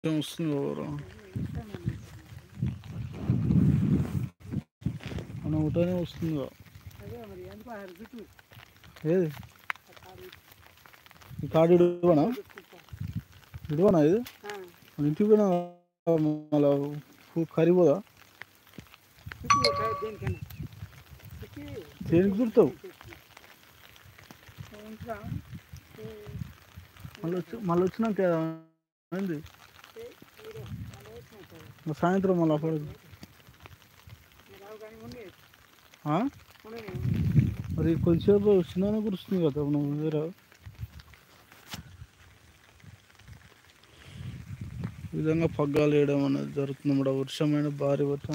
ఏం వస్తుంది ఎవరు మన ఊటనే వస్తుందిగా అదే మరి ఎందుకు ఆ రుచి ఏది ఈ కార్డు ఇడవనా ఇడవనా ఇది మన ఇంటికి పోయినా మళ్ళా కరిపోదా దేనికైనా రుచి దేనికి దొరుకుతావు ఇంకా మళ్ళీ వచ్చి మళ్ళీ వచ్చినాక ఏంది మరి సాయంత్రం మళ్ళీ అప్పుడు రావు కానీ ఉండే ఆ? ఉండే మరి కొంచెంసేపు చిన్న కురుస్తుంది కదా మనం వేరే ఈ విధంగా పగ్గాలు వేయడం అనేది జరుగుతుంది కూడా వర్షమైన భారీ వర్షం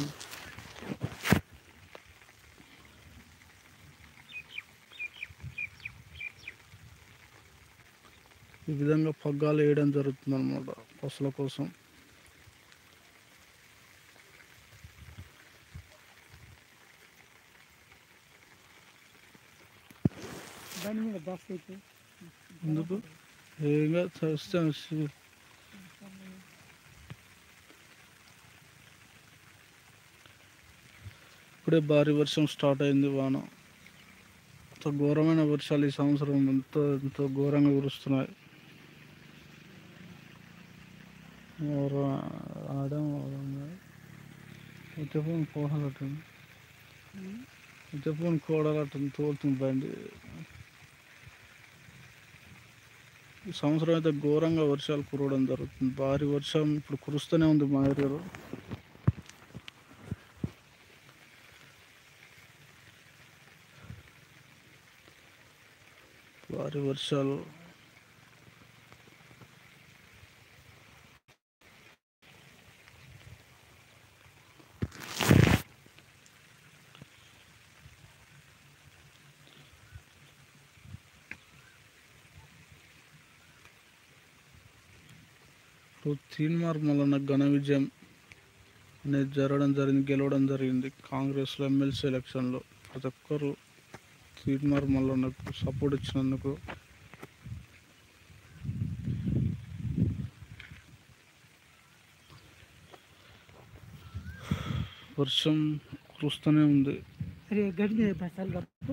ఈ విధంగా పగ్గాలు వేయడం జరుగుతుంది అనమాట పసుల కోసం దాని మీద బస్ అయితే ఎందుకు ఏంగా చేస్తే ఇప్పుడే భారీ వర్షం స్టార్ట్ అయింది వాన ఎంతో ఘోరమైన వర్షాలు ఈ సంవత్సరం ఎంతో ఎంతో ఘోరంగా కురుస్తున్నాయి ఎవరు ఆడం చెప్పని కోడాలట్టుంది చెప్పని కోడాలట్టుంది తోలుతుంది బండి ఈ సంవత్సరం అయితే ఘోరంగా వర్షాలు కురవడం జరుగుతుంది భారీ వర్షం ఇప్పుడు కురుస్తూనే ఉంది మా ఏరియాలో భారీ వర్షాలు ఇప్పుడు తీన్మార్ మల్లన్న ఘన విజయం అనేది జరగడం జరిగింది గెలవడం జరిగింది కాంగ్రెస్లో ఎమ్మెల్సీ ఎలక్షన్లో ప్రతి ఒక్కరు తీన్మార్ మల్లన్నకు సపోర్ట్ ఇచ్చినందుకు వర్షం కురుస్తూనే ఉంది అరే గడ్డి మీద బస్సాలు కప్పు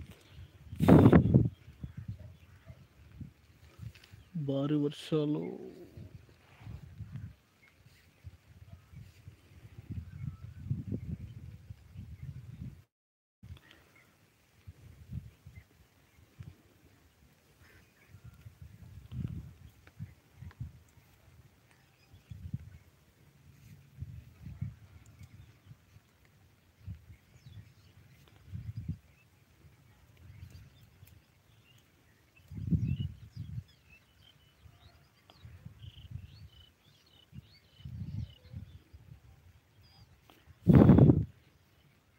భారీ వర్షాలు